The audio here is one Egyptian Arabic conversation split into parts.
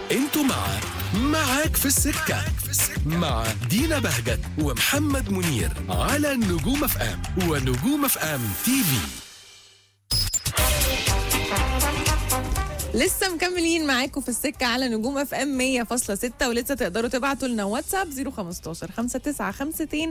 انتوا مع معاك في السكة مع دينا بهجت ومحمد منير على نجوم اف ام ونجوم اف ام تي في لسه مكملين معاكم في السكة على نجوم اف ام 100.6 ولسه تقدروا تبعتوا لنا واتساب 015 5952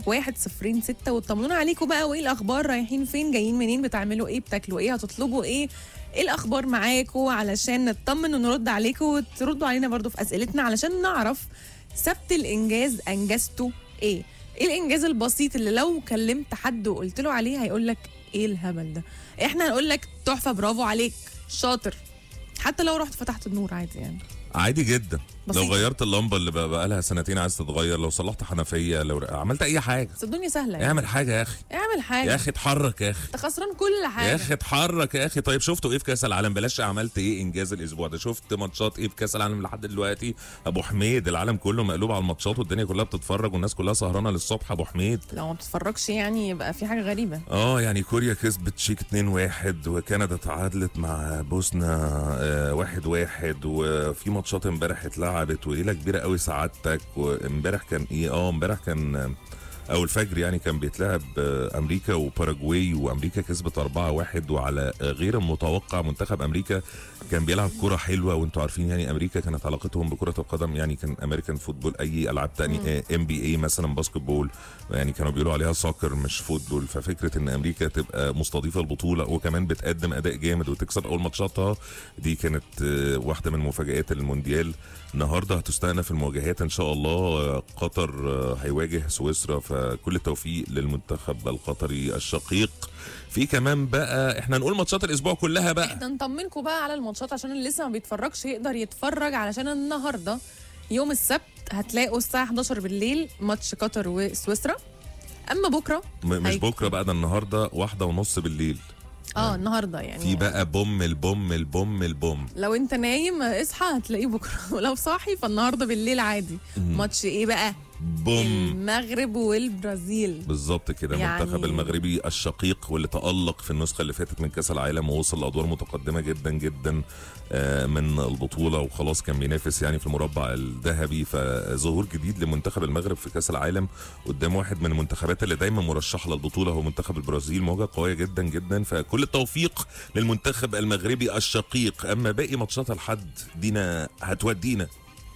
106 وتطمنونا عليكم بقى وايه الاخبار رايحين فين جايين منين بتعملوا ايه بتاكلوا ايه هتطلبوا ايه ايه الاخبار معاكم علشان نطمن ونرد عليكم وتردوا علينا برضو في اسئلتنا علشان نعرف سبت الانجاز انجزتوا ايه ايه الانجاز البسيط اللي لو كلمت حد وقلت له عليه هيقول لك ايه الهبل ده احنا هنقول لك تحفه برافو عليك شاطر حتى لو رحت فتحت النور عادي يعني عادي جدا بسيطة. لو غيرت اللمبه اللي بقى بقى لها سنتين عايز تتغير لو صلحت حنفيه لو عملت اي حاجه بس الدنيا سهله يعني. اعمل حاجه يا اخي اعمل حاجه يا اخي اتحرك يا اخي انت خسران كل حاجه يا اخي اتحرك يا اخي طيب شفتوا ايه في كاس العالم بلاش عملت ايه انجاز الاسبوع ده شفت ماتشات ايه في كاس العالم لحد دلوقتي ابو حميد العالم كله مقلوب على الماتشات والدنيا كلها بتتفرج والناس كلها سهرانه للصبح ابو حميد لو ما بتتفرجش يعني يبقى في حاجه غريبه اه يعني كوريا كسبت تشيك 2-1 وكندا تعادلت مع بوسنا آه، واحد واحد وفي ماتشات امبارح اتلعبت وليله كبيره قوي سعادتك وامبارح كان ايه اه امبارح كان آه، او الفجر يعني كان بيتلعب آه، امريكا وباراجواي وامريكا كسبت 4-1 وعلى آه، غير المتوقع منتخب امريكا كان بيلعب كرة حلوه وانتوا عارفين يعني امريكا كانت علاقتهم بكره القدم يعني كان امريكان فوتبول اي العاب تانية ام بي اي مثلا باسكت بول يعني كانوا بيقولوا عليها سoccer مش فوتبول ففكره ان امريكا تبقى مستضيفه البطوله وكمان بتقدم اداء جامد وتكسب اول ماتشاتها دي كانت آه، واحده من مفاجات المونديال النهارده هتستأنف المواجهات ان شاء الله آه، قطر آه، هيواجه سويسرا فكل التوفيق للمنتخب القطري الشقيق في كمان بقى احنا نقول ماتشات الاسبوع كلها بقى احنا نطمنكم بقى على الماتشات عشان اللي لسه ما بيتفرجش يقدر يتفرج علشان النهارده يوم السبت هتلاقوا الساعه 11 بالليل ماتش قطر وسويسرا اما بكره م- مش هيك- بكره بقى ده النهارده واحده ونص بالليل اه النهارده يعني في بقى بوم البوم البوم البوم لو انت نايم اصحى هتلاقيه بكره ولو صاحي فالنهارده بالليل عادي ماتش ايه بقى بوم المغرب والبرازيل بالظبط كده يعني- المنتخب المغربي الشقيق واللي تألق في النسخة اللي فاتت من كأس العالم ووصل لأدوار متقدمة جدا جدا آه، من البطولة وخلاص كان بينافس يعني في المربع الذهبي فظهور جديد لمنتخب المغرب في كأس العالم قدام واحد من المنتخبات اللي دايما مرشحة للبطولة هو منتخب البرازيل مواجهة قوية جدا جدا فكل التوفيق للمنتخب المغربي الشقيق أما باقي ماتشات الحد دينا هتودينا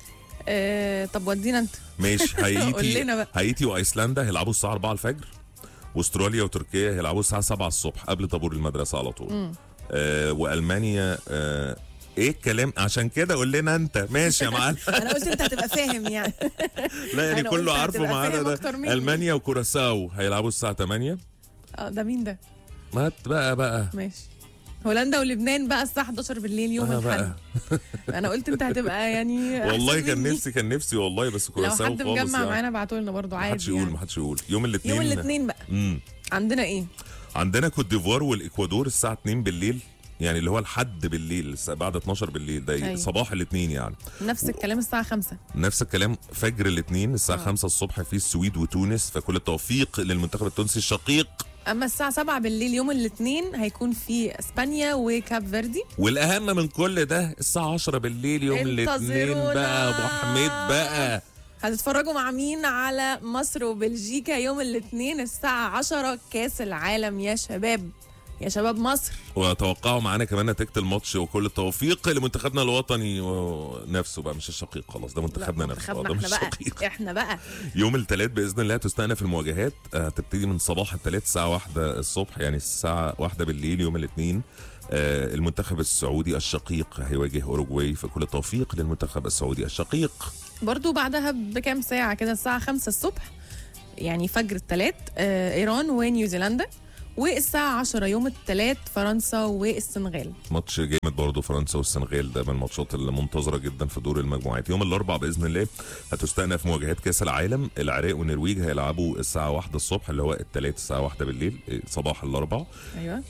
آه طب ودينا انت ماشي قول هايتي لنا بقى. هايتي وايسلندا هيلعبوا الساعه 4 الفجر واستراليا وتركيا هيلعبوا الساعه 7 الصبح قبل طابور المدرسه على طول آه والمانيا آه ايه الكلام عشان كده قول لنا انت ماشي يا معلم انا قلت انت هتبقى فاهم يعني لا يعني أنا كله قلت عارفه هتبقى معانا فاهم ده أكتر مني. المانيا وكوراساو هيلعبوا الساعه 8 اه ده مين ده ما ت- بقى بقى ماشي هولندا ولبنان بقى الساعه 11 بالليل يوم آه الاحد بقى انا قلت انت هتبقى يعني أحسن والله كان مني. نفسي كان نفسي والله بس لو كوراساو حد خالص مجمع يعني. معانا ابعتوا لنا برضه ما عادي حدش يقول يعني. ما حدش يقول يوم الاثنين يوم الاثنين بقى امم عندنا ايه عندنا كوت ديفوار والاكوادور الساعه 2 بالليل يعني اللي هو الحد بالليل الساعة- بعد 12 بالليل ده أيوة. صباح الاثنين يعني نفس الكلام الساعه 5 نفس الكلام فجر الاثنين الساعه آه. 5 الصبح في السويد وتونس فكل التوفيق للمنتخب التونسي الشقيق اما الساعه 7 بالليل يوم الاثنين هيكون في اسبانيا وكاب فيردي والاهم من كل ده الساعه 10 بالليل يوم الاثنين انتظرونا. بقى ابو حميد بقى هتتفرجوا مع مين على مصر وبلجيكا يوم الاثنين الساعه 10 كاس العالم يا شباب يا شباب مصر وتوقعوا معانا كمان نتيجه الماتش وكل التوفيق لمنتخبنا الوطني نفسه بقى مش الشقيق خلاص ده منتخبنا لا، نفسه منتخبنا ده مش احنا بقى الشقيق احنا بقى يوم الثلاث باذن الله تستأنف المواجهات آه، هتبتدي من صباح الثلاث الساعه واحدة الصبح يعني الساعه واحدة بالليل يوم الاثنين آه، المنتخب السعودي الشقيق هيواجه اوروجواي فكل التوفيق للمنتخب السعودي الشقيق برضو بعدها بكام ساعة كده الساعة خمسة الصبح يعني فجر الثلاث آه إيران ونيوزيلندا والساعة 10 يوم الثلاث فرنسا والسنغال ماتش جامد برضه فرنسا والسنغال ده من الماتشات اللي منتظره جدا في دور المجموعات يوم الاربعاء باذن الله هتستأنف مواجهات كاس العالم العراق والنرويج هيلعبوا الساعه واحدة الصبح اللي هو الثلاث الساعه واحدة بالليل إيه، صباح الاربعاء أيوة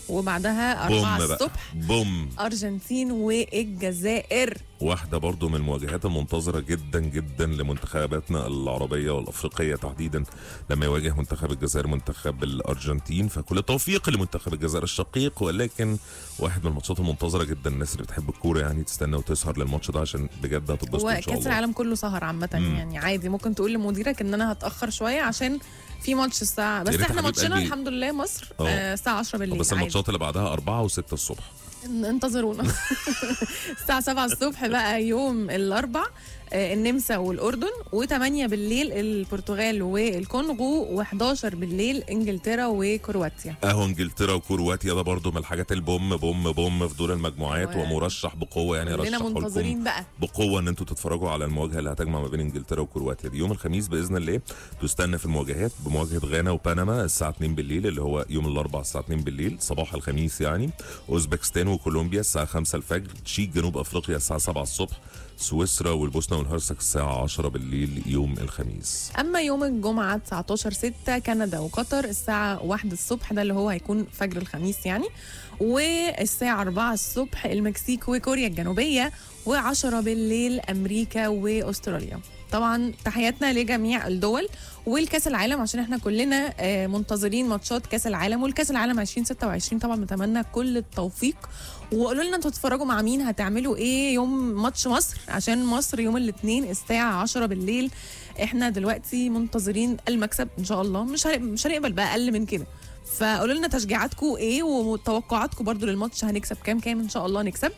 وبعدها بوم 4 بقى الصبح بوم ارجنتين والجزائر واحدة برضو من المواجهات المنتظرة جدا جدا لمنتخباتنا العربية والأفريقية تحديدا لما يواجه منتخب الجزائر منتخب الأرجنتين فكل التوفيق لمنتخب الجزائر الشقيق ولكن واحد من الماتشات المنتظرة جدا الناس اللي بتحب الكورة يعني تستنى وتسهر للماتش ده عشان بجد هتتبسطوا إن شاء وكاس الله العالم كله سهر عامه مم. يعني عادي ممكن تقول لمديرك ان انا هتاخر شويه عشان في ماتش الساعه بس ريت احنا حبيب ماتشنا قلبي. الحمد لله مصر اه. آه، الساعه 10 بالليل بس عادي. الماتشات اللي بعدها أربعة و6 الصبح انتظرونا الساعة 7 الصبح بقى يوم الأربع آه، النمسا والأردن و8 بالليل البرتغال والكونغو و11 بالليل إنجلترا وكرواتيا اهو انجلترا وكرواتيا ده برضو من الحاجات البوم بوم بوم في دور المجموعات و- ومرشح بقوه يعني كلنا رشحه لكم منتظرين بقى بقوه ان انتوا تتفرجوا على المواجهه اللي هتجمع ما بين انجلترا وكرواتيا دي يوم الخميس باذن الله تستنى في المواجهات بمواجهه غانا وبنما الساعه 2 بالليل اللي هو يوم الاربعاء الساعه 2 بالليل صباح الخميس يعني اوزبكستان وكولومبيا الساعه 5 الفجر تشيك جنوب افريقيا الساعه 7 الصبح سويسرا والبوسنه والهرسك الساعه 10 بالليل يوم الخميس أما يوم الجمعة 19 6 كندا وقطر الساعة 1 الصبح ده اللي هو هيكون فجر الخميس يعني والساعة 4 الصبح المكسيك وكوريا الجنوبية و10 بالليل أمريكا وأستراليا طبعا تحياتنا لجميع الدول والكاس العالم عشان احنا كلنا آه، منتظرين ماتشات كاس العالم والكاس العالم 2026 طبعا بنتمنى كل التوفيق وقولوا لنا انتوا هتتفرجوا مع مين هتعملوا ايه يوم ماتش مصر عشان مصر يوم الاثنين الساعه 10 بالليل احنا دلوقتي منتظرين المكسب ان شاء الله مش هن- مش هنقبل بقى اقل من كده فقولوا لنا تشجيعاتكم ايه وتوقعاتكم برضو للماتش هنكسب كام كام ان شاء الله نكسب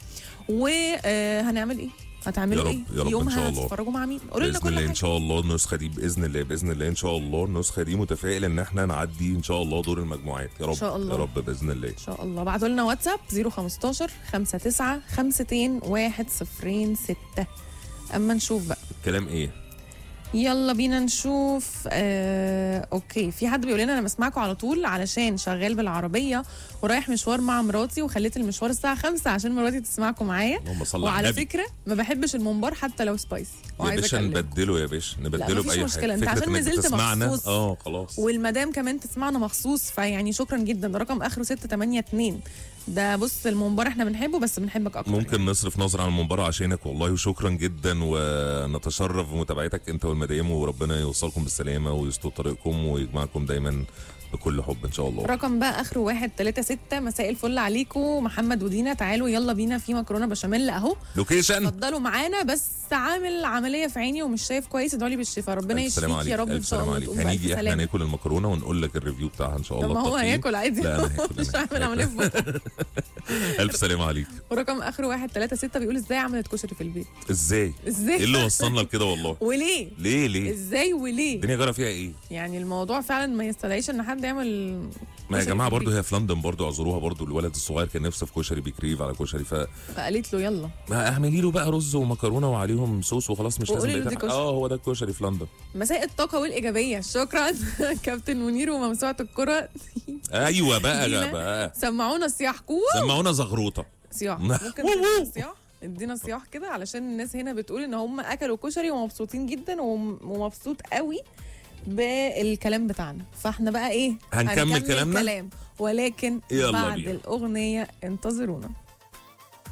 وهنعمل ايه هتعملوا يا ايه رب- يا رب إن يومها شاء الله. هتتفرجوا مع مين قولوا لنا باذن كل الله ان حاجه شاء الله النسخه دي باذن الله باذن الله ان شاء الله النسخه دي متفائل ان احنا نعدي ان شاء الله دور المجموعات يا رب شاء الله. يا رب باذن الله ان شاء الله بعتوا لنا واتساب 015 59 52 106 اما نشوف بقى الكلام ايه يلا بينا نشوف آه، اوكي في حد بيقول لنا انا بسمعكم على طول علشان شغال بالعربيه ورايح مشوار مع مراتي وخليت المشوار الساعه 5 عشان مراتي تسمعكم معايا اللهم صل على وعلى النبي فكره ما بحبش الممبار حتى لو سبايسي يا وعايزه باشا اكلمكم نبدله يا باشا نبدله مفيش باي مشكلة، حاجه انت فكرة عشان إنك نزلت بتسمعنا، مخصوص. اه خلاص والمدام كمان تسمعنا مخصوص فيعني شكرا جدا ده رقم اخره 682 ده بص الممبار احنا بنحبه بس بنحبك اكتر ممكن نصرف نظر عن المباراة عشانك والله وشكرا جدا ونتشرف بمتابعتك انت والمدام وربنا يوصلكم بالسلامة ويستر طريقكم ويجمعكم دايما بكل حب ان شاء الله رقم بقى اخره 136 مساء الفل عليكم محمد ودينا تعالوا يلا بينا في مكرونه بشاميل اهو لوكيشن اتفضلوا معانا بس عامل عمليه في عيني ومش شايف كويس ادعوا لي بالشفاء ربنا ألف سلامة يشفيك يا عليك، رب ان ألف شاء سلامة الله عليك تقوم بألف هنيجي احنا سلامة. ناكل المكرونة ونقول لك الريفيو بتاعها ان شاء طب الله ما هو التقييم. هياكل عادي لا انا هاكل مش أنا هعمل عمليه في بطنه. الف سلامة عليك ورقم اخره 136 بيقول ازاي عملت كشري في البيت ازاي ازاي ايه اللي وصلنا لكده والله وليه ليه ليه ازاي وليه الدنيا جرى فيها ايه يعني الموضوع فعلا ما يستدعيش ان حد يعمل ما يا كشري جماعه في برضو البيت. هي في لندن برضو اعذروها برضو الولد الصغير كان نفسه في كشري بيكريف على كشري ف فقالت له يلا ما اعملي له بقى رز ومكرونه وعليهم صوص وخلاص مش لازم وقولي له بقية دي الحاجة. كشري. اه هو ده الكشري في لندن مساء الطاقة والإيجابية شكرا كابتن منير وموسوعة الكرة ايوه بقى دينا. بقى سمعونا صياح كو سمعونا زغروطه صياح وو ممكن وو. تدينا صياح ادينا صياح كده علشان الناس هنا بتقول ان هم اكلوا كشري ومبسوطين جدا وم- ومبسوط قوي بالكلام بتاعنا فاحنا بقى ايه هنكمل كلامنا؟ كلام ولكن يلا بعد بينا. الاغنيه انتظرونا